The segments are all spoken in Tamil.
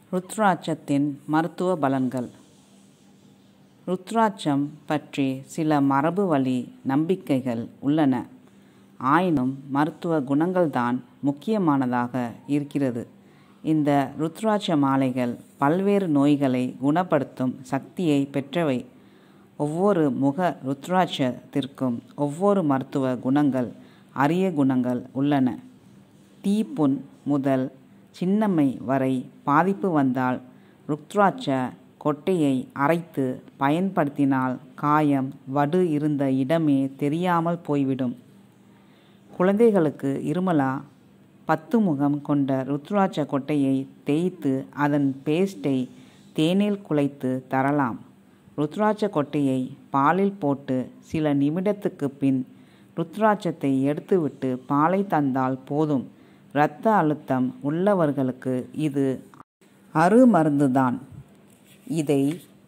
ருத்ராட்சத்தின் மருத்துவ பலன்கள் ருத்ராட்சம் பற்றி சில மரபுவழி நம்பிக்கைகள் உள்ளன ஆயினும் மருத்துவ குணங்கள்தான் முக்கியமானதாக இருக்கிறது இந்த ருத்ராட்ச மாலைகள் பல்வேறு நோய்களை குணப்படுத்தும் சக்தியை பெற்றவை ஒவ்வொரு முக ருத்ராட்சத்திற்கும் ஒவ்வொரு மருத்துவ குணங்கள் அரிய குணங்கள் உள்ளன தீப்புண் முதல் சின்னம்மை வரை பாதிப்பு வந்தால் ருத்ராட்ச கொட்டையை அரைத்து பயன்படுத்தினால் காயம் வடு இருந்த இடமே தெரியாமல் போய்விடும் குழந்தைகளுக்கு இருமலா பத்து முகம் கொண்ட ருத்ராட்ச கொட்டையை தேய்த்து அதன் பேஸ்டை தேனில் குழைத்து தரலாம் ருத்ராட்ச கொட்டையை பாலில் போட்டு சில நிமிடத்துக்கு பின் ருத்ராட்சத்தை எடுத்துவிட்டு பாலை தந்தால் போதும் இரத்த அழுத்தம் உள்ளவர்களுக்கு இது அருமருந்துதான் இதை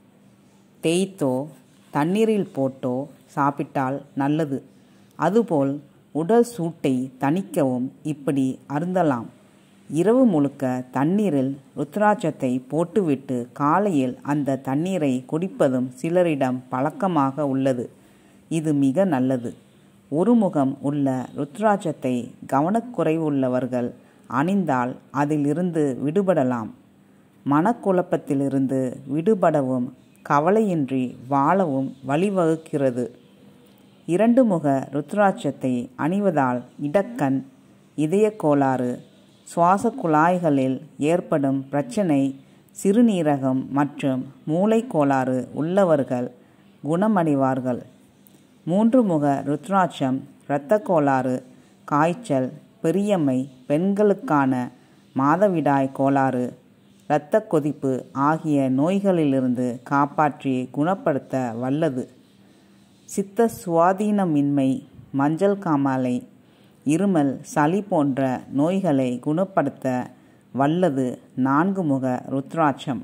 தேய்த்தோ தண்ணீரில் போட்டோ சாப்பிட்டால் நல்லது அதுபோல் உடல் சூட்டை தணிக்கவும் இப்படி அருந்தலாம் இரவு முழுக்க தண்ணீரில் ருத்ராட்சத்தை போட்டுவிட்டு காலையில் அந்த தண்ணீரை குடிப்பதும் சிலரிடம் பழக்கமாக உள்ளது இது மிக நல்லது ஒரு முகம் உள்ள ருத்ராட்சத்தை கவனக்குறைவுள்ளவர்கள் அணிந்தால் அதிலிருந்து விடுபடலாம் மனக்குழப்பத்திலிருந்து விடுபடவும் கவலையின்றி வாழவும் வழிவகுக்கிறது இரண்டு முக ருத்ராட்சத்தை அணிவதால் இடக்கண் இதய கோளாறு சுவாச குழாய்களில் ஏற்படும் பிரச்சனை சிறுநீரகம் மற்றும் மூளை கோளாறு உள்ளவர்கள் குணமடைவார்கள் மூன்று முக ருத்ராட்சம் இரத்த கோளாறு காய்ச்சல் பெரியம்மை பெண்களுக்கான மாதவிடாய் கோளாறு இரத்த கொதிப்பு ஆகிய நோய்களிலிருந்து காப்பாற்றி குணப்படுத்த வல்லது சித்த சுவாதீனமின்மை மஞ்சள் காமாலை இருமல் சளி போன்ற நோய்களை குணப்படுத்த வல்லது நான்கு முக ருத்ராட்சம்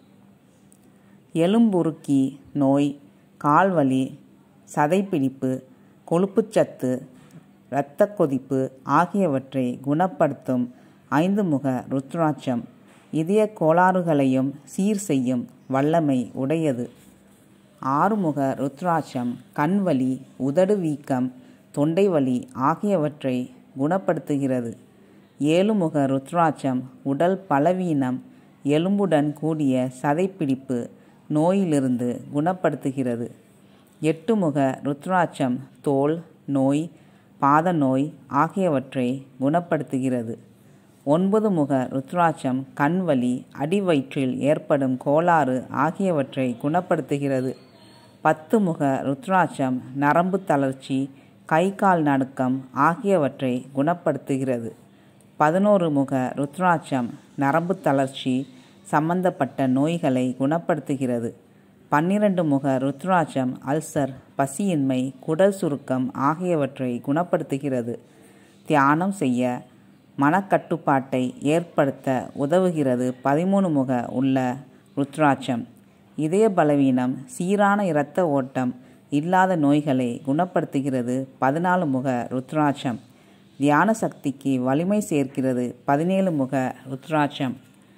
எலும்புருக்கி நோய் கால்வலி சதைப்பிடிப்பு கொழுப்புச்சத்து இரத்த கொதிப்பு ஆகியவற்றை குணப்படுத்தும் ஐந்து முக ருத்ராட்சம் இதய கோளாறுகளையும் சீர் செய்யும் வல்லமை உடையது ஆறுமுக ருத்ராட்சம் கண்வலி உதடு வீக்கம் தொண்டை வலி ஆகியவற்றை குணப்படுத்துகிறது ஏழுமுக ருத்ராட்சம் உடல் பலவீனம் எலும்புடன் கூடிய சதைப்பிடிப்பு நோயிலிருந்து குணப்படுத்துகிறது எட்டுமுக ருத்ராட்சம் தோல் நோய் பாத நோய் ஆகியவற்றை குணப்படுத்துகிறது ஒன்பது முக ருத்ராட்சம் கண்வலி அடிவயிற்றில் ஏற்படும் கோளாறு ஆகியவற்றை குணப்படுத்துகிறது பத்து முக ருத்ராட்சம் நரம்பு தளர்ச்சி கை கால் நடுக்கம் ஆகியவற்றை குணப்படுத்துகிறது பதினோரு முக ருத்ராட்சம் நரம்பு தளர்ச்சி சம்பந்தப்பட்ட நோய்களை குணப்படுத்துகிறது பன்னிரண்டு முக ருத்ராட்சம் அல்சர் பசியின்மை குடல் சுருக்கம் ஆகியவற்றை குணப்படுத்துகிறது தியானம் செய்ய மனக்கட்டுப்பாட்டை ஏற்படுத்த உதவுகிறது பதிமூணு முக உள்ள ருத்ராட்சம் இதய பலவீனம் சீரான இரத்த ஓட்டம் இல்லாத நோய்களை குணப்படுத்துகிறது பதினாலு முக ருத்ராட்சம் தியான சக்திக்கு வலிமை சேர்க்கிறது பதினேழு முக ருத்ராட்சம்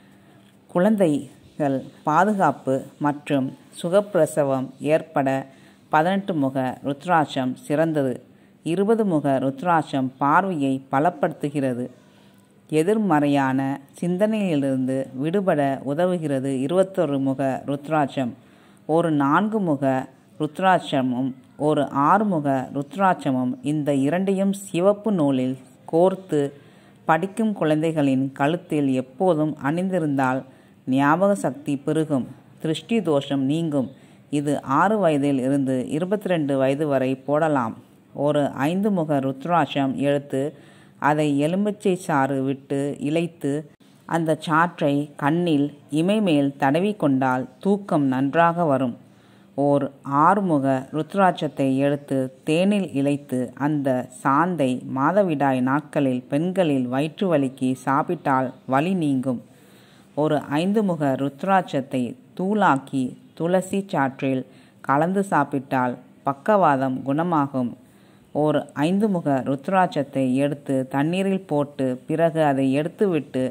குழந்தைகள் பாதுகாப்பு மற்றும் சுகப்பிரசவம் ஏற்பட பதினெட்டு முக ருத்ராட்சம் சிறந்தது இருபது முக ருத்ராட்சம் பார்வையை பலப்படுத்துகிறது எதிர்மறையான சிந்தனையிலிருந்து விடுபட உதவுகிறது இருபத்தொரு முக ருத்ராட்சம் ஒரு நான்கு முக ருத்ராட்சமும் ஒரு ஆறுமுக ருத்ராட்சமும் இந்த இரண்டையும் சிவப்பு நூலில் கோர்த்து படிக்கும் குழந்தைகளின் கழுத்தில் எப்போதும் அணிந்திருந்தால் ஞாபக சக்தி பெருகும் திருஷ்டி தோஷம் நீங்கும் இது ஆறு வயதில் இருந்து இருபத்தி ரெண்டு வயது வரை போடலாம் ஒரு ஐந்து முக ருத்ராட்சம் எடுத்து அதை எலுமிச்சை சாறு விட்டு இழைத்து அந்த சாற்றை கண்ணில் இமைமேல் தடவி கொண்டால் தூக்கம் நன்றாக வரும் ஓர் ஆறுமுக ருத்ராட்சத்தை எடுத்து தேனில் இழைத்து அந்த சாந்தை மாதவிடாய் நாட்களில் பெண்களில் வயிற்று வலிக்கு சாப்பிட்டால் வலி நீங்கும் ஒரு ஐந்து முக ருத்ராட்சத்தை தூளாக்கி துளசி சாற்றில் கலந்து சாப்பிட்டால் பக்கவாதம் குணமாகும் ஓர் ஐந்து முக ருத்ராட்சத்தை எடுத்து தண்ணீரில் போட்டு பிறகு அதை எடுத்துவிட்டு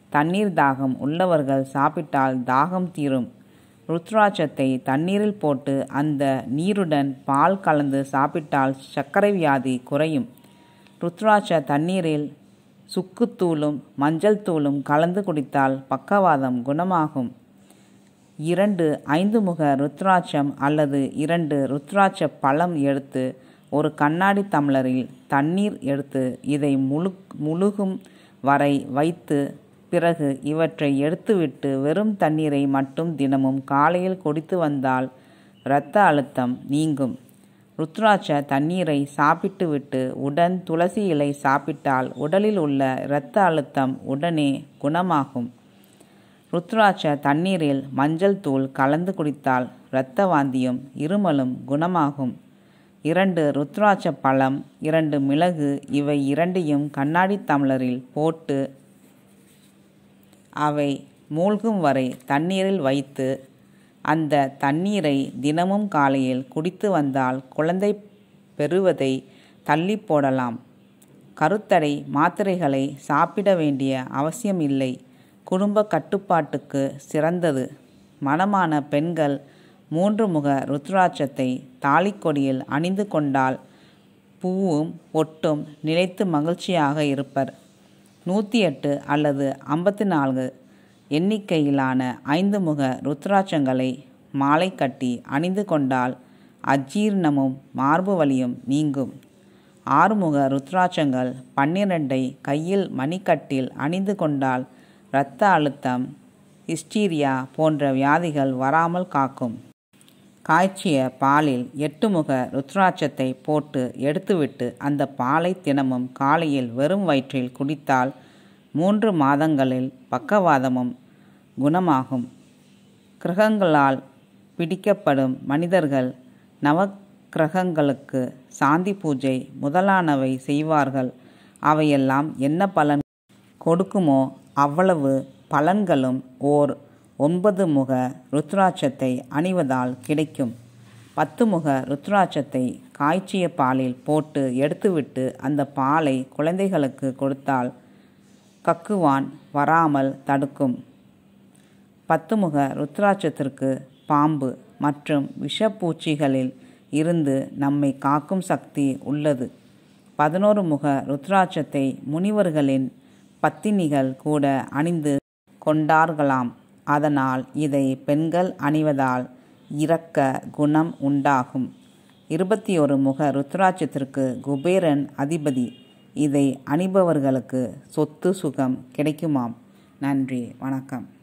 தண்ணீர் தாகம் உள்ளவர்கள் சாப்பிட்டால் தாகம் தீரும் ருத்ராட்சத்தை தண்ணீரில் போட்டு அந்த நீருடன் பால் கலந்து சாப்பிட்டால் சர்க்கரை வியாதி குறையும் ருத்ராட்ச தண்ணீரில் சுக்குத்தூளும் மஞ்சள் தூளும் கலந்து குடித்தால் பக்கவாதம் குணமாகும் இரண்டு ஐந்து முக ருத்ராட்சம் அல்லது இரண்டு ருத்ராட்ச பழம் எடுத்து ஒரு கண்ணாடி தம்ளரில் தண்ணீர் எடுத்து இதை முழு முழுகும் வரை வைத்து பிறகு இவற்றை எடுத்துவிட்டு வெறும் தண்ணீரை மட்டும் தினமும் காலையில் குடித்து வந்தால் இரத்த அழுத்தம் நீங்கும் ருத்ராட்ச தண்ணீரை சாப்பிட்டுவிட்டு உடன் துளசி இலை சாப்பிட்டால் உடலில் உள்ள இரத்த அழுத்தம் உடனே குணமாகும் ருத்ராட்ச தண்ணீரில் மஞ்சள் தூள் கலந்து குடித்தால் இரத்த வாந்தியும் இருமலும் குணமாகும் இரண்டு ருத்ராட்ச பழம் இரண்டு மிளகு இவை இரண்டையும் கண்ணாடி தம்ளரில் போட்டு அவை மூழ்கும் வரை தண்ணீரில் வைத்து அந்த தண்ணீரை தினமும் காலையில் குடித்து வந்தால் குழந்தை பெறுவதை தள்ளி போடலாம் கருத்தடை மாத்திரைகளை சாப்பிட வேண்டிய அவசியம் இல்லை குடும்ப கட்டுப்பாட்டுக்கு சிறந்தது மணமான பெண்கள் மூன்று முக ருத்ராட்சத்தை தாலிக்கொடியில் அணிந்து கொண்டால் பூவும் ஒட்டும் நிலைத்து மகிழ்ச்சியாக இருப்பர் நூற்றி எட்டு அல்லது ஐம்பத்தி நான்கு எண்ணிக்கையிலான ஐந்து முக ருத்ராட்சங்களை மாலை கட்டி அணிந்து கொண்டால் அஜீர்ணமும் மார்பு வலியும் நீங்கும் ஆறுமுக ருத்ராட்சங்கள் பன்னிரண்டை கையில் மணிக்கட்டில் அணிந்து கொண்டால் இரத்த அழுத்தம் ஹிஸ்டீரியா போன்ற வியாதிகள் வராமல் காக்கும் காய்ச்சிய பாலில் எட்டு முக ருத்ராட்சத்தை போட்டு எடுத்துவிட்டு அந்த பாலை தினமும் காலையில் வெறும் வயிற்றில் குடித்தால் மூன்று மாதங்களில் பக்கவாதமும் குணமாகும் கிரகங்களால் பிடிக்கப்படும் மனிதர்கள் நவக்கிரகங்களுக்கு சாந்தி பூஜை முதலானவை செய்வார்கள் அவையெல்லாம் என்ன பலன் கொடுக்குமோ அவ்வளவு பலன்களும் ஓர் ஒன்பது முக ருத்ராட்சத்தை அணிவதால் கிடைக்கும் பத்து முக ருத்ராட்சத்தை காய்ச்சிய பாலில் போட்டு எடுத்துவிட்டு அந்த பாலை குழந்தைகளுக்கு கொடுத்தால் கக்குவான் வராமல் தடுக்கும் பத்து முக ருத்ராட்சத்திற்கு பாம்பு மற்றும் விஷப்பூச்சிகளில் இருந்து நம்மை காக்கும் சக்தி உள்ளது பதினோரு முக ருத்ராட்சத்தை முனிவர்களின் பத்தினிகள் கூட அணிந்து கொண்டார்களாம் அதனால் இதை பெண்கள் அணிவதால் இரக்க குணம் உண்டாகும் இருபத்தி ஒரு முக ருத்ராட்சத்திற்கு குபேரன் அதிபதி இதை அணிபவர்களுக்கு சொத்து சுகம் கிடைக்குமாம் நன்றி வணக்கம்